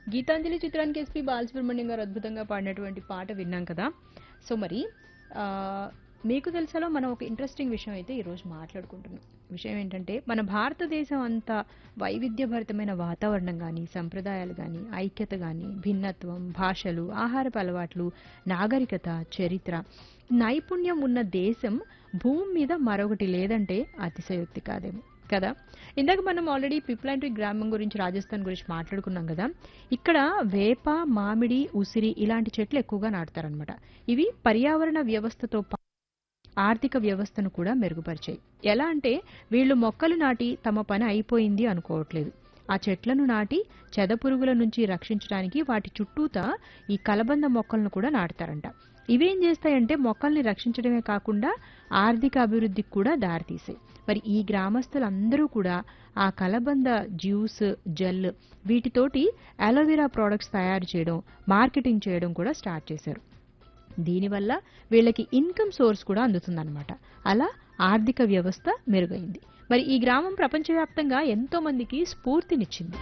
గీతాంజలి చిత్రానికి ఎస్పి బాలసుబ్రహ్మణ్యం గారు అద్భుతంగా పాడినటువంటి పాట విన్నాం కదా సో మరి ఆ, మీకు తెలుసాలో మనం ఒక ఇంట్రెస్టింగ్ విషయం అయితే ఈరోజు మాట్లాడుకుంటున్నాం విషయం ఏంటంటే మన భారతదేశం అంతా వైవిధ్యభరితమైన వాతావరణం కానీ సంప్రదాయాలు కానీ ఐక్యత కానీ భిన్నత్వం భాషలు ఆహారపు అలవాట్లు నాగరికత చరిత్ర నైపుణ్యం ఉన్న దేశం భూమి మీద మరొకటి లేదంటే అతిశయోక్తి కాదేమో కదా ఇందాక మనం ఆల్రెడీ పిప్లాంటి గ్రామం గురించి రాజస్థాన్ గురించి మాట్లాడుకున్నాం కదా ఇక్కడ వేప మామిడి ఉసిరి ఇలాంటి చెట్లు ఎక్కువగా నాటుతారనమాట ఇవి పర్యావరణ వ్యవస్థతో పా- ఆర్థిక వ్యవస్థను కూడా మెరుగుపరిచాయి ఎలా అంటే వీళ్ళు మొక్కలు నాటి తమ పని అయిపోయింది అనుకోవట్లేదు ఆ చెట్లను నాటి చెదపురుగుల నుంచి రక్షించడానికి వాటి చుట్టూతా ఈ కలబంద మొక్కలను కూడా నాటుతారంట ఇవేం చేస్తాయంటే మొక్కల్ని రక్షించడమే కాకుండా ఆర్థిక అభివృద్ధికి కూడా దారితీసాయి మరి ఈ గ్రామస్తులందరూ కూడా ఆ కలబంద జ్యూస్ జెల్ వీటితోటి అలోవెరా ప్రోడక్ట్స్ తయారు చేయడం మార్కెటింగ్ చేయడం కూడా స్టార్ట్ చేశారు దీనివల్ల వీళ్ళకి ఇన్కమ్ సోర్స్ కూడా అందుతుందన్నమాట అలా ఆర్థిక వ్యవస్థ మెరుగైంది మరి ఈ గ్రామం ప్రపంచవ్యాప్తంగా ఎంతో మందికి స్ఫూర్తినిచ్చింది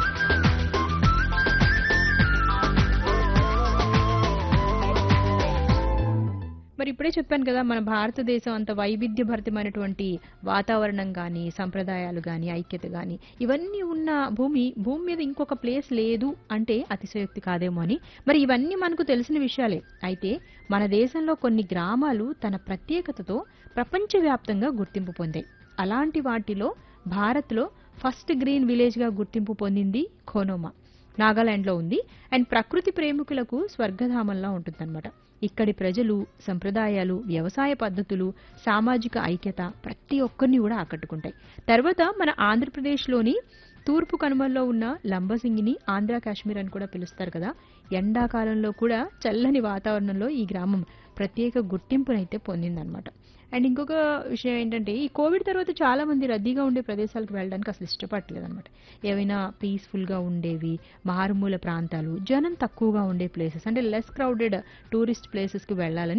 మరి ఇప్పుడే చెప్పాను కదా మన భారతదేశం అంత వైవిధ్యభరితమైనటువంటి వాతావరణం కానీ సంప్రదాయాలు కానీ ఐక్యత కానీ ఇవన్నీ ఉన్న భూమి భూమి మీద ఇంకొక ప్లేస్ లేదు అంటే అతిశయోక్తి కాదేమో అని మరి ఇవన్నీ మనకు తెలిసిన విషయాలే అయితే మన దేశంలో కొన్ని గ్రామాలు తన ప్రత్యేకతతో ప్రపంచవ్యాప్తంగా గుర్తింపు పొందాయి అలాంటి వాటిలో భారత్లో ఫస్ట్ గ్రీన్ విలేజ్గా గుర్తింపు పొందింది ఖోనోమా నాగాలాండ్లో ఉంది అండ్ ప్రకృతి ప్రేమికులకు స్వర్గధామంలా ఉంటుందన్నమాట ఇక్కడి ప్రజలు సంప్రదాయాలు వ్యవసాయ పద్ధతులు సామాజిక ఐక్యత ప్రతి ఒక్కరిని కూడా ఆకట్టుకుంటాయి తర్వాత మన ఆంధ్రప్రదేశ్లోని తూర్పు కనుమల్లో ఉన్న లంబసింగిని ఆంధ్ర కాశ్మీర్ అని కూడా పిలుస్తారు కదా ఎండాకాలంలో కూడా చల్లని వాతావరణంలో ఈ గ్రామం ప్రత్యేక గుర్తింపునైతే పొందిందనమాట అండ్ ఇంకొక విషయం ఏంటంటే ఈ కోవిడ్ తర్వాత చాలా మంది రద్దీగా ఉండే ప్రదేశాలకు వెళ్ళడానికి అసలు ఇష్టపడలేదు అనమాట ఏవైనా పీస్ఫుల్గా ఉండేవి మారుమూల ప్రాంతాలు జనం తక్కువగా ఉండే ప్లేసెస్ అంటే లెస్ క్రౌడెడ్ టూరిస్ట్ ప్లేసెస్కి వెళ్ళాలని